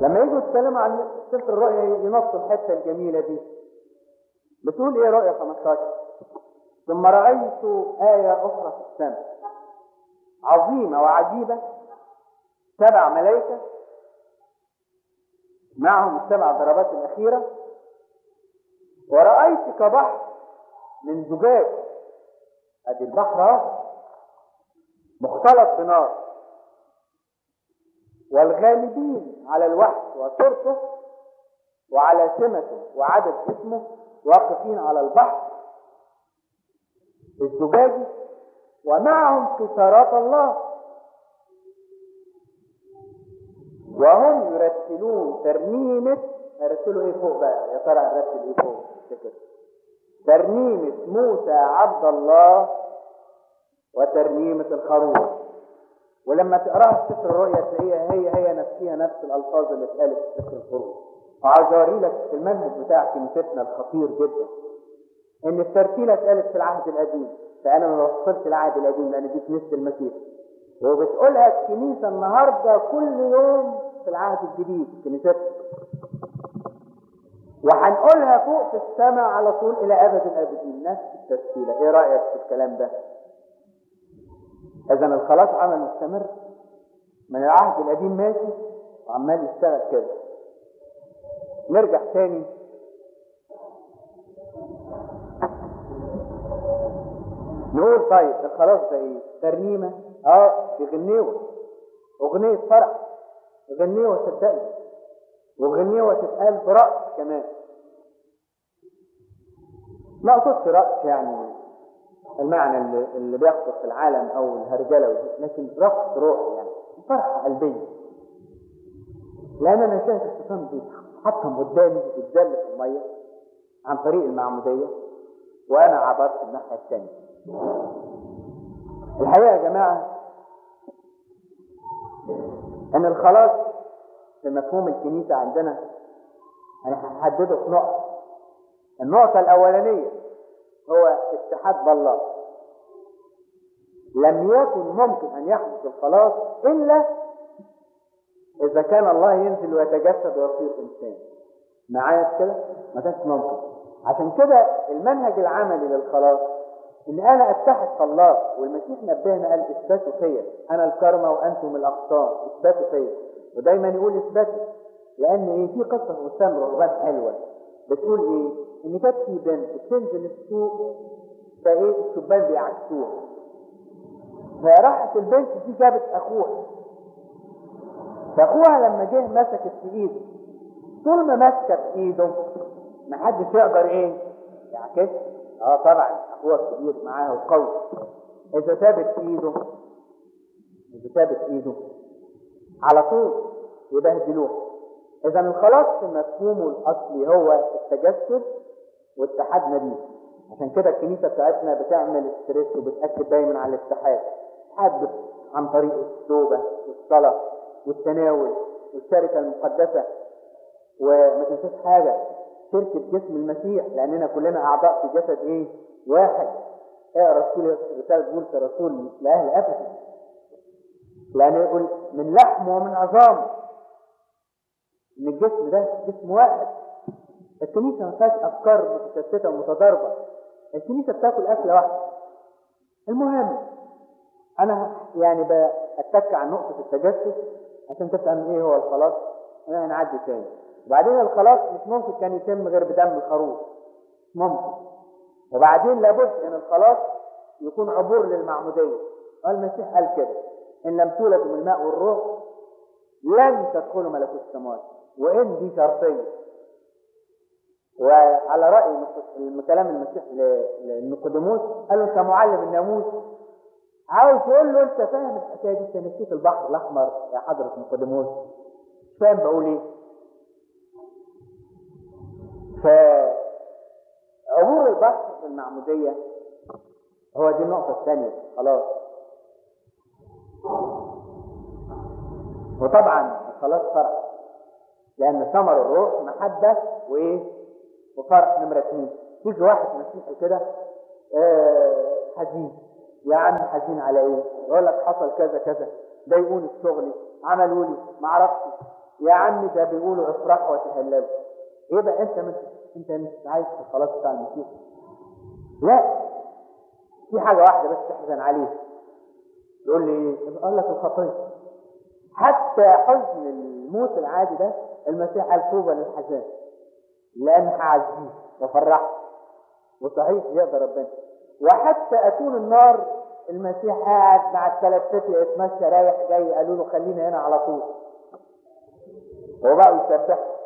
لما يجوا يتكلموا عن سفر الرؤيا ينصوا الحته الجميله دي بتقول ايه رؤيا 15 ثم رايت ايه اخرى في السماء عظيمه وعجيبه سبع ملائكه معهم السبع ضربات الاخيره ورأيت كبحر من زجاج ادي البحر اهو مختلط بنار والغالبين على الوحش وصورته وعلى سمته وعدد اسمه واقفين على البحر الزجاجي ومعهم قصارات الله وهم يرتلون ترنيمة هيرتلوا ايه فوق بقى يا ترى هنرتل ايه فوق تفتكر ترنيمة موسى عبد الله وترنيمة الخروف ولما تقراها في سفر الرؤيا تلاقيها هي هي نفسها نفس الالفاظ اللي اتقالت في سفر الخروج وعاوز اوري لك في المنهج بتاع كنيستنا الخطير جدا ان الترتيله اتقالت في العهد القديم فانا ما بوصلش العهد القديم لان دي كنيسه المسيح وبتقولها الكنيسه النهارده كل يوم في العهد الجديد كنيستنا وهنقولها فوق في السماء على طول الى ابد الابدين نفس الترتيله ايه رايك في الكلام ده اذا الخلاص عمل مستمر من العهد القديم ماشي وعمال يشتغل كده نرجع تاني نقول طيب الخلاص ده ايه ترنيمه اه بيغنيوا اغنيه فرح غنيوه صدقني وغنيوه تتقال برقص كمان ما اقصدش رقص يعني المعنى اللي, اللي بيحصل في العالم او الهرجله ودي لكن رقص روحي يعني فرحه قلبيه لان انا شايف الشيطان بيتحطم قدامي بيتزل في الميه عن طريق المعموديه وانا عبرت الناحيه الثانيه الحقيقه يا جماعه ان الخلاص في مفهوم الكنيسه عندنا انا هحدده في نقطه النقطه الاولانيه هو اتحاد بالله لم يكن ممكن ان يحدث الخلاص الا اذا كان الله ينزل ويتجسد ويصير انسان معايا كده ما كانش ممكن عشان كده المنهج العملي للخلاص ان انا اتحد في الله والمسيح نبهنا قال اثبتوا فيا انا الكرمه وانتم الاغصان اثبتوا فيا ودايما يقول اثبتوا لان ايه في قصه في وسام رهبان حلوه بتقول ايه ان كانت في بنت بتنزل السوق فايه الشبان بيعكسوها فراحت البنت دي جابت اخوها فاخوها لما جه مسكت في ايده طول ما ماسكه في ايده ما حدش يقدر ايه يعكسها اه طبعا اخوها الكبير معاها وقوي اذا ثابت في ايده اذا ثابت في ايده على طول يبهدلوه اذا الخلاص في مفهومه الاصلي هو التجسد واتحادنا بيه عشان كده الكنيسه بتاعتنا بتعمل ستريس وبتاكد دايما على الاتحاد اتحاد عن طريق التوبه والصلاه والتناول والشركه المقدسه وما تنساش حاجه شركه جسم المسيح لاننا كلنا اعضاء في جسد ايه؟ واحد اقرا رسول رساله بولس الرسول لاهل افسس لان يقول من لحمه ومن عظامه ان الجسم ده جسم واحد الكنيسه ما فيهاش افكار متشتته ومتضاربه الكنيسه بتاكل اكله واحده المهم انا يعني بتك عن نقطه التجسد عشان تفهم ايه هو الخلاص انا نعدي تاني وبعدين الخلاص مش ممكن كان يتم غير بدم الخروف مش ممكن وبعدين لابد ان الخلاص يكون عبور للمعموديه والمسيح قال كده ان لم تولدوا من الماء والروح لن تدخلوا ملكوت السماوات وان دي شرطيه وعلى راي كلام المسيح لنيقوديموس قال له انت معلم الناموس عاوز يقول له انت فاهم الحكايه دي انت نسيت البحر الاحمر يا حضره نيقوديموس مش فاهم بقول ايه فعبور البحر في المعموديه هو دي النقطه الثانيه خلاص وطبعا خلاص فرق لان ثمر الروح محبه وايه وفرق نمره اثنين تيجي واحد مسيحي كده آه حزين يا عم حزين على ايه؟ يقول لك حصل كذا كذا ضايقوني في شغلي عملوا لي ما اعرفش يا عم ده بيقولوا افرحوا وتهللوا يبقى انت مش انت مش عايز في الخلاص بتاع المسيح لا في حاجه واحده بس تحزن عليها يقول لي ايه قال لك الخطيه حتى حزن الموت العادي ده المسيح قال طوبى للحزان لان هعزيه وافرحه وصحيح يقدر ربنا وحتى اتون النار المسيح قاعد مع الثلاثة يتمشى رايح جاي قالوا له خلينا هنا على طول وبقوا يسبحوا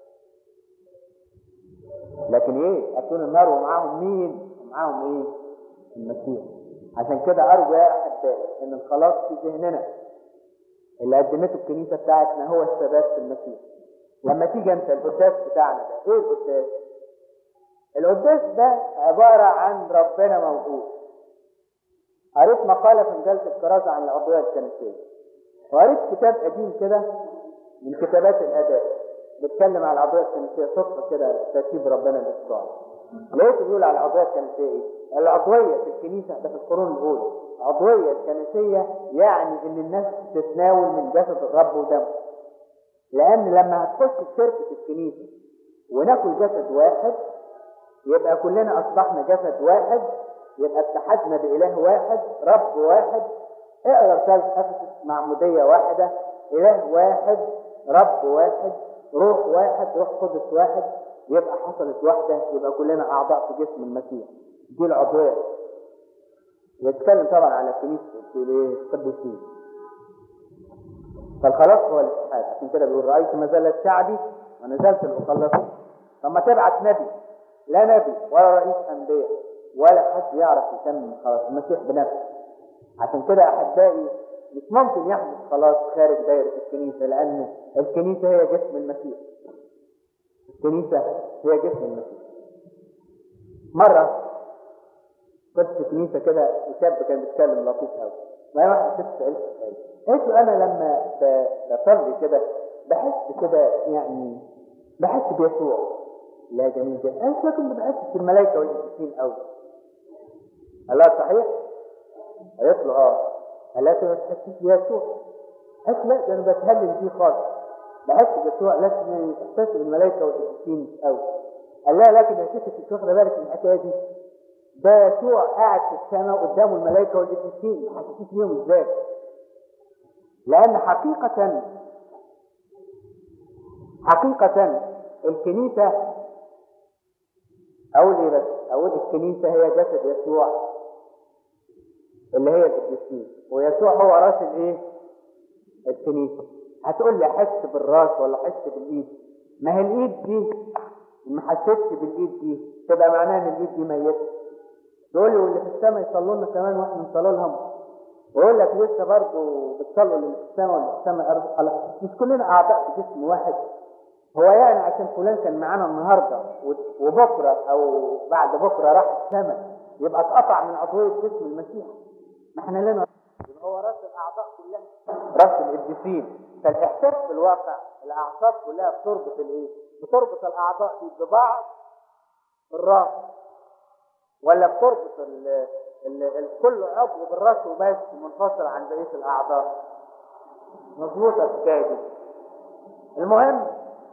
لكن ايه اتون النار ومعاهم مين ومعاهم ايه المسيح عشان كده ارجو يا احبائي ان الخلاص في ذهننا اللي قدمته الكنيسه بتاعتنا هو الثبات في المسيح لما تيجي انت القداس بتاعنا ده ايه القداس القداس ده عباره عن ربنا موجود قريت مقاله في مجله الكرازه عن العضويه الكنسيه وقريت كتاب قديم كده من كتابات الاداب بيتكلم على العضويه الكنسيه صدفه كده ترتيب ربنا الاسبوعي لقيته بيقول على العضويه الكنسيه ايه؟ العضويه في الكنيسه ده في القرون الاولى العضويه الكنسيه يعني ان الناس تتناول من جسد الرب ودمه لان لما هتخش في شركه الكنيسه وناكل جسد واحد يبقى كلنا اصبحنا جسد واحد يبقى اتحدنا باله واحد رب واحد اقرا رساله افسس معموديه واحده اله واحد رب واحد روح واحد روح قدس واحد يبقى حصلت واحده يبقى كلنا اعضاء في جسم المسيح دي العضويه يتكلم طبعا على كنيسه القديسين فالخلاص هو الاتحاد عشان كده بيقول رايت مزله شعبي ونزلت لاخلصه لما تبعت نبي لا نبي ولا رئيس انبياء ولا حد يعرف يتم خلاص المسيح بنفسه عشان كده احبائي مش ممكن يحدث خلاص خارج دائره الكنيسه لان الكنيسه هي جسم المسيح الكنيسه هي جسم المسيح مره كنت في كنيسه كده وشاب كان بيتكلم لطيف قوي ما واحده ست سالت سؤال قلت له انا لما بصلي كده بحس كده يعني بحس بيسوع لا جميل جدا انا شو كنت بحس بالملائكه والقديسين قوي قال لها صحيح قالت له اه قالت له ما تحسش بيسوع قالت لا ده انا بتهلل فيه خالص بحس بيسوع لكن احساس بالملائكه والقديسين مش قوي قال لها لكن يا ستي مش واخده بالك من الحكايه دي ده يسوع قاعد في السماء قدامه الملائكه والقديسين حسيت بيهم ازاي لان حقيقه حقيقه الكنيسه اقول ايه بس اقول الكنيسه هي جسد يسوع اللي هي القديسين ويسوع هو راس الايه الكنيسه هتقول لي احس بالراس ولا احس بالايد ما هي الايد دي ما حسيتش بالايد دي تبقى معناها ان الايد دي ميته تقول لي واللي في السماء يصلوا لنا كمان واحنا نصلي لهم ويقول لك لسه برضه بتصلوا اللي في السماء واللي في السماء أرض مش كلنا اعضاء في جسم واحد هو يعني عشان فلان كان معانا النهارده وبكره او بعد بكره راح السماء يبقى اتقطع من عضويه جسم المسيح ما احنا لنا يبقى هو راس الاعضاء كلها راس القديسين فالاحساس في الواقع الاعصاب كلها بتربط الايه؟ بتربط الاعضاء دي ببعض الراس ولا بتربط ال ال ال كل عضو بالراس وبس منفصل عن بقيه الاعضاء مظبوطه الحكايه دي المهم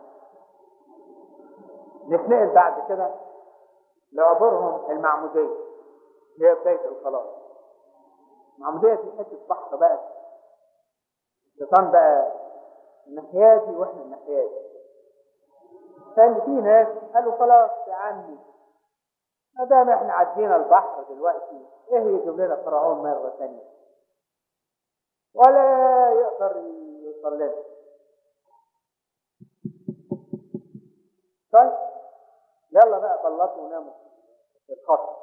نتنقل بعد كده لعبورهم المعموديه هي بدايه الخلاص المعموديه دي حته بحر بقى الشيطان بقى الناحيه دي واحنا الناحيه دي كان في ناس قالوا خلاص يا عمي ما دام احنا عدينا البحر دلوقتي ايه يجيب لنا فرعون مره ثانيه ولا يقدر يوصل لنا طيب يلا بقى بلطوا وناموا في الخط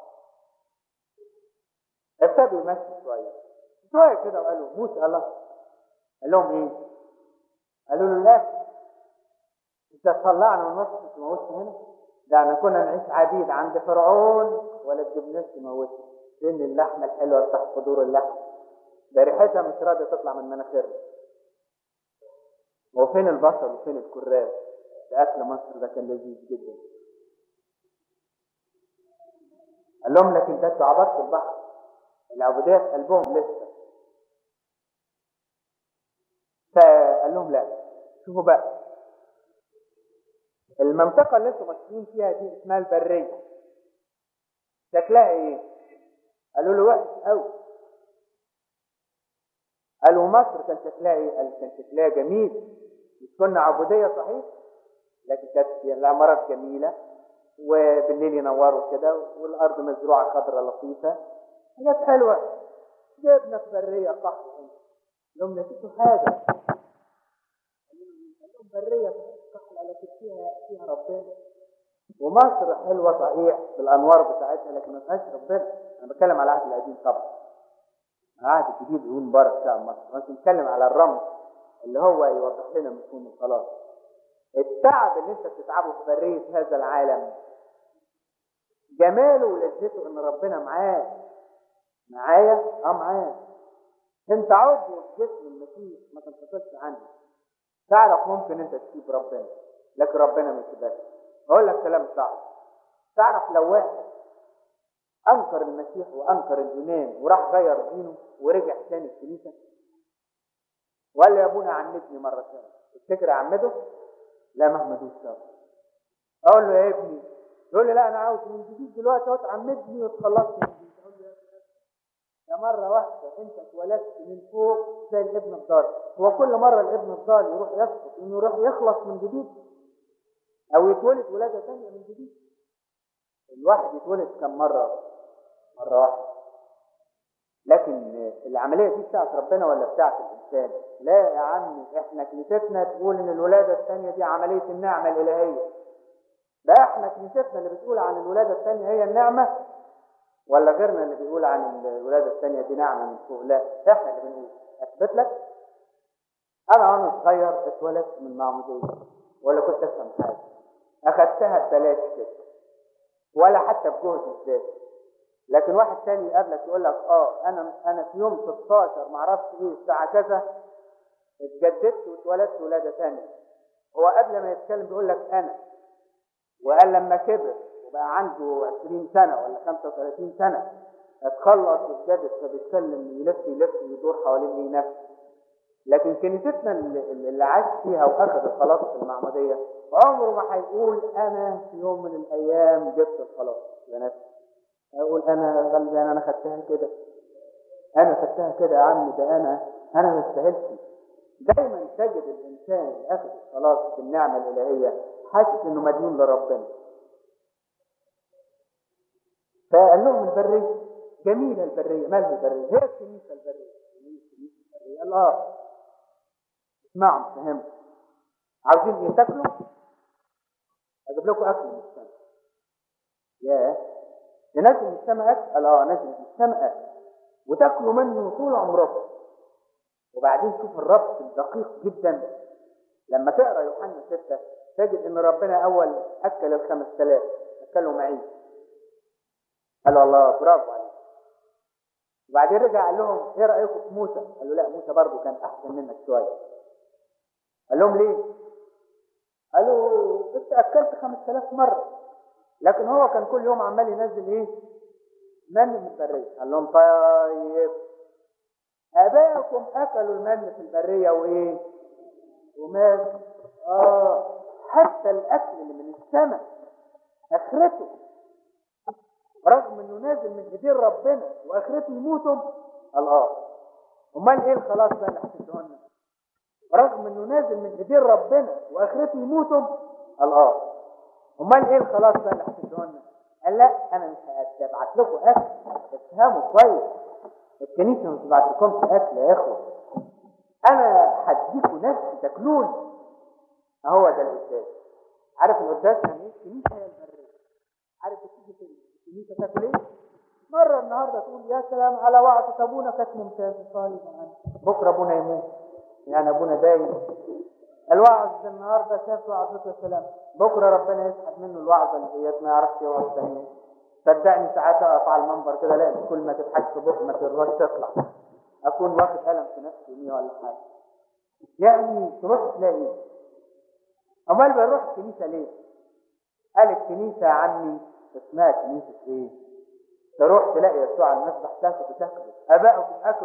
ابتدوا يمشوا شويه شويه كده وقالوا موسى الله قال لهم ايه؟ قالوا له لا انت طلعنا من مصر تموتنا هنا ده احنا كنا نعيش عبيد عند فرعون ولا تجيبناش تموتنا فين اللحمه الحلوه تحت صدور اللحم ده ريحتها مش راضيه تطلع من مناخيرنا وفين البصل وفين الكراب ده اكل مصر ده كان لذيذ جدا قال لهم لكن ده انتوا عبرتوا البحر العبوديه في قلبهم لسه فقال لهم لا شوفوا بقى المنطقة اللي انتم ماشيين فيها دي اسمها البرية شكلها ايه؟ قالوا له وحش قوي قالوا مصر كان شكلها ايه؟ قال كان شكلها جميل مش كنا عبودية صحيح لكن كانت العمارات جميلة وبالليل ينوروا كده والارض مزروعة خضرة لطيفة حاجات حلوة جبنا في برية قحط هنا لهم نسيتوا حاجة لهم برية قحط على فيها فيها ربنا ومصر حلوة صحيح بالأنوار بتاعتها لكن ما فيهاش ربنا أنا بتكلم على العهد القديم طبعا العهد الجديد يقول مبارك شعب مصر بس بنتكلم على الرمز اللي هو يوضح لنا مفهوم الخلاص التعب اللي انت بتتعبه في برية هذا العالم جماله ولذته ان ربنا معاك معايا اه معاك انت عضو في جسم المسيح ما تنفصلش عنه تعرف ممكن انت تسيب ربنا لكن ربنا ما يسيبكش اقول لك كلام صعب تعرف لو واحد انكر المسيح وانكر الايمان وراح غير دينه ورجع تاني الكنيسه وقال لي يا ابونا عمدني مره ثانيه تفتكر اعمده؟ لا مهما دوس شر اقول له يا ابني يقول لي لا انا عاوز من جديد دلوقتي اهو تعمدني وتخلصني من جديد اقول له يا ابني يا مرة واحدة انت اتولدت من فوق زي الابن الضال هو كل مرة الابن الضال يروح يسقط انه يروح يخلص من جديد او يتولد ولادة ثانية من جديد الواحد يتولد كم مرة مرة واحدة لكن العملية دي بتاعت ربنا ولا بتاعت الإنسان؟ لا يا عمي احنا كنيستنا تقول إن الولادة الثانية دي عملية النعمة الإلهية. ده احنا كنيستنا اللي بتقول عن الولادة الثانية هي النعمة ولا غيرنا اللي بيقول عن الولادة الثانية دي نعمة من فوق؟ لا احنا اللي بنقول. أثبت لك؟ أنا وأنا صغير اتولدت من معمودية ولا كنت أفهم حاجة. أخدتها ببلاش كده. ولا حتى بجهد الذات. لكن واحد تاني يقابلك يقول لك اه انا انا في يوم 16 ما اعرفش ايه الساعه كذا اتجددت واتولدت ولاده ثانيه هو قبل ما يتكلم بيقول لك انا وقال لما كبر وبقى عنده 20 سنه ولا 35 سنه اتخلص واتجدد فبيتكلم يلف يلف ويدور حوالين ايه نفسه لكن كنيستنا اللي, اللي عاش فيها واخذ الخلاص في المعموديه عمره ما هيقول انا في يوم من الايام جبت الخلاص لنفسي اقول انا غلبان انا خدتها كده انا خدتها كده يا عم ده انا انا ما استاهلش دايما تجد الانسان اللي اخذ الخلاص بالنعمه الالهيه حاسس انه مديون لربنا فقال لهم البريه جميله البريه مالها البريه هي الكنيسه البريه الكنيسه البريه قال اه اسمعوا فهمت عاوزين ايه تاكلوا اجيب لكم اكل من السماء ياه ينزل من السماء اكل قال اه نزل من السماء اكل وتاكلوا منه طول عمركم وبعدين شوف الربط الدقيق جدا لما تقرا يوحنا 6 تجد ان ربنا اول اكل الخمس تلاف اكلوا معي قال الله برافو عليك وبعدين رجع قال لهم ايه رايكم في موسى؟ قالوا لا موسى برضه كان احسن منك شويه قال لهم ليه؟ قالوا انت اكلت 5000 مره لكن هو كان كل يوم عمال ينزل ايه؟ من من البريه قال لهم طيب ابائكم اكلوا المن في البريه وايه؟ ومات اه حتى الاكل اللي من السماء اخرته رغم انه نازل من ايدين ربنا واخرته يموتوا قال اه امال ايه الخلاص بقى اللي هتديه لنا؟ رغم انه نازل من ايدين ربنا واخرته يموتوا قال اه امال ايه الخلاص بقى اللي هتديه لنا؟ قال لا انا مش هبعت لكم اكل افهموا كويس الكنيسه ما بتبعت لكمش اكل يا اخوه انا هديكم نفسي تاكلون هو ده القداس عارف القداس يعني ايه؟ الكنيسه هي البريه عارف تيجي في الكنيسه تاكل ايه؟ مره النهارده تقول يا سلام على وعظه ابونا كانت ممتازه طيب يعني بكره ابونا يموت يعني ابونا دايم الوعظ النهارده شاف وعظته يا سلام بكره ربنا يسحب منه الوعظه اللي هي ما يعرفش يقعد ثاني صدقني ساعات اقف على المنبر كده الاقي كل ما تضحك في بق ما ترضاش تطلع اكون واخد قلم في نفسي يمين ولا حاجه يعني تروح تلاقي امال بنروح الكنيسه ليه؟ قال الكنيسه يا عمي اسمها كنيسه ايه؟ تروح تلاقي يسوع المسبح تاكل وتاكل ابائكم اكلوا